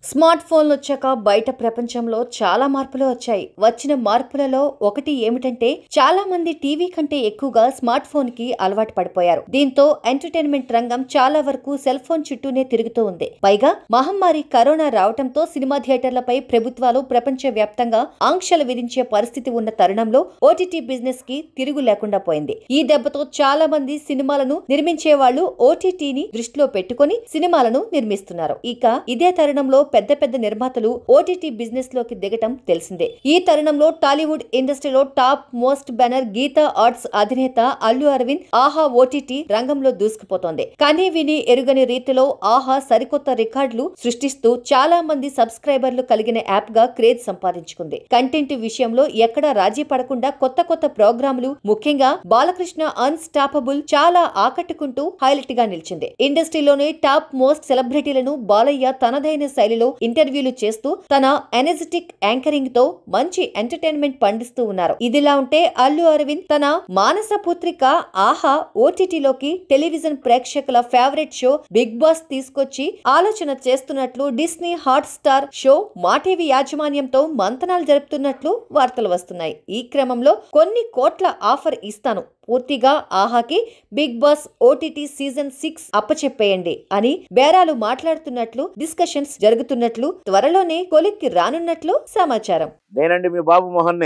Smart ఫోన్లు వచ్చాక బయట ప్రపంచంలో చాలా మార్పులు వచ్చాయి వచ్చిన మార్పులలో ఒకటి ఏమిటంటే చాలా మంది టీవీ కంటే ఎక్కువగా స్మార్ట్ ఫోన్ కి అలవాటు పడిపోయారు దీంతో ఎంటర్టైన్మెంట్ రంగం చాలా వరకు సెల్ ఫోన్ చుట్టూనే తిరుగుతూ ఉంది పైగా మహమ్మారి కరోనా రావడంతో సినిమా థియేటర్లపై ప్రభుత్వాలు ప్రపంచ వ్యాప్తంగా ఆంక్షలు విధించే పరిస్థితి ఉన్న తరుణంలో ఓటీటీ బిజినెస్ కి తిరుగు లేకుండా పోయింది ఈ దెబ్బతో చాలా మంది సినిమాలను నిర్మించే వాళ్ళు ఓటీటీని దృష్టిలో పెట్టుకొని సినిమాలను నిర్మిస్తున్నారు ఇక ఇదే తరుణంలో పెద్ద పెద్ద నిర్మాతలు ఓటీటీ బిజినెస్ లోకి దిగటం తెలిసిందే ఈ తరుణంలో టాలీవుడ్ ఇండస్ట్రీలో top most banner Geetha Arts అధినేత అల్లు అరవింద్ ఆహా ఓటీటీ రంగంలో దూసుకుపోతోంది కానీ విని ఎరుగని రీతిలో ఆహా సరికొత్త రికార్డులు సృష్టిస్తూ చాలా మంది సబ్స్క్రైబర్లు కలిగిన యాప్ గా క్రేజ్ సంపాదించుకుంది కంటెంట్ విషయంలో ఎక్కడా రాజీ పడకుండా కొత్త కొత్త ప్రోగ్రాంలు ముఖ్యంగా బాలకృష్ణ అన్స్టాపబుల్ చాలా ఆకట్టుకుంటూ హైలైట్ గా నిలిచింది ఇండస్ట్రీలోనే టాప్ మోస్ట్ సెలబ్రిటీలను బాలయ్య తనదైన శైలిలో ఇంటర్వ్యూలు చేస్తూ తన ఎనర్జెటిక్ యాంకరింగ్ తో మంచి ఎంటర్టైన్మెంట్ పండిస్తూ ఉన్నారు ఇదిలా ఉంటే అల్లు అరవింద్ తన మానస పుత్రిక ఆహా ఓటీటీలోకి టెలివిజన్ ప్రేక్షకుల ఫేవరెట్ షో బిగ్ బాస్ తీసుకొచ్చి ఆలోచన చేస్తున్నట్లు Disney hot star show Maa TV యాజమాన్యంతో మంతనాలు జరుపుతున్నట్లు వార్తలు వస్తున్నాయి ఈ క్రమంలో కొన్ని కోట్ల ఆఫర్ ఇస్తాను పూర్తిగా ఆహాకి Big Boss OTT season six అప్పచెప్పేయండి అని బేరాలు మాట్లాడుతున్నట్లు డిస్కషన్స్ జరుగుతున్నట్లు త్వరలోనే కొలిక్కి రానున్నట్లు సమాచారం నేనండి మీ బాబు మోహన్ని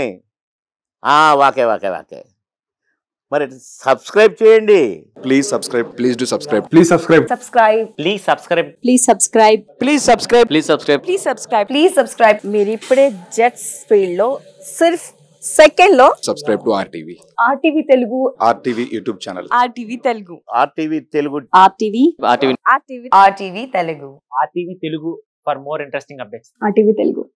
ఆ, వాకే వాకే వాకే మరి సబ్స్క్రైబ్ చేయండి Please subscribe. Please do subscribe. Please subscribe. subscribe please subscribe please subscribe please subscribe please subscribe please subscribe please subscribe మీరు ఇప్పుడే జెట్స్ ఫీల్డ్ లో సిర్ఫ్ సెకండ్ లో Subscribe to RTV. RTV Telugu RTV YouTube channel. RTV Telugu RTV Telugu RTV RTV RTV RTV Telugu RTV Telugu for more interesting updates RTV Telugu